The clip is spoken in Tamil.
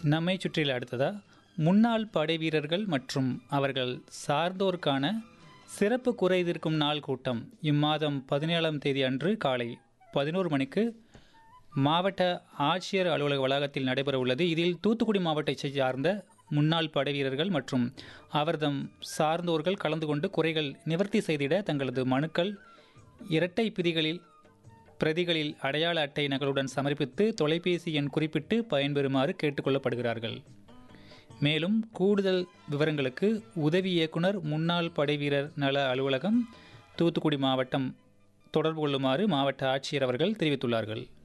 நம்மை சுற்றில அடுத்ததா முன்னாள் படை வீரர்கள் மற்றும் அவர்கள் சார்ந்தோருக்கான சிறப்பு குறை தீர்க்கும் நாள் கூட்டம் இம்மாதம் பதினேழாம் தேதி அன்று காலை பதினோரு மணிக்கு மாவட்ட ஆட்சியர் அலுவலக வளாகத்தில் நடைபெற உள்ளது இதில் தூத்துக்குடி மாவட்டத்தைச் சார்ந்த முன்னாள் படை வீரர்கள் மற்றும் அவர்தம் சார்ந்தோர்கள் கலந்து கொண்டு குறைகள் நிவர்த்தி செய்திட தங்களது மனுக்கள் இரட்டை பிரிகளில் பிரதிகளில் அடையாள அட்டை நகலுடன் சமர்ப்பித்து தொலைபேசி எண் குறிப்பிட்டு பயன்பெறுமாறு கேட்டுக்கொள்ளப்படுகிறார்கள் மேலும் கூடுதல் விவரங்களுக்கு உதவி இயக்குனர் முன்னாள் படைவீரர் நல அலுவலகம் தூத்துக்குடி மாவட்டம் தொடர்பு கொள்ளுமாறு மாவட்ட ஆட்சியர் அவர்கள் தெரிவித்துள்ளார்கள்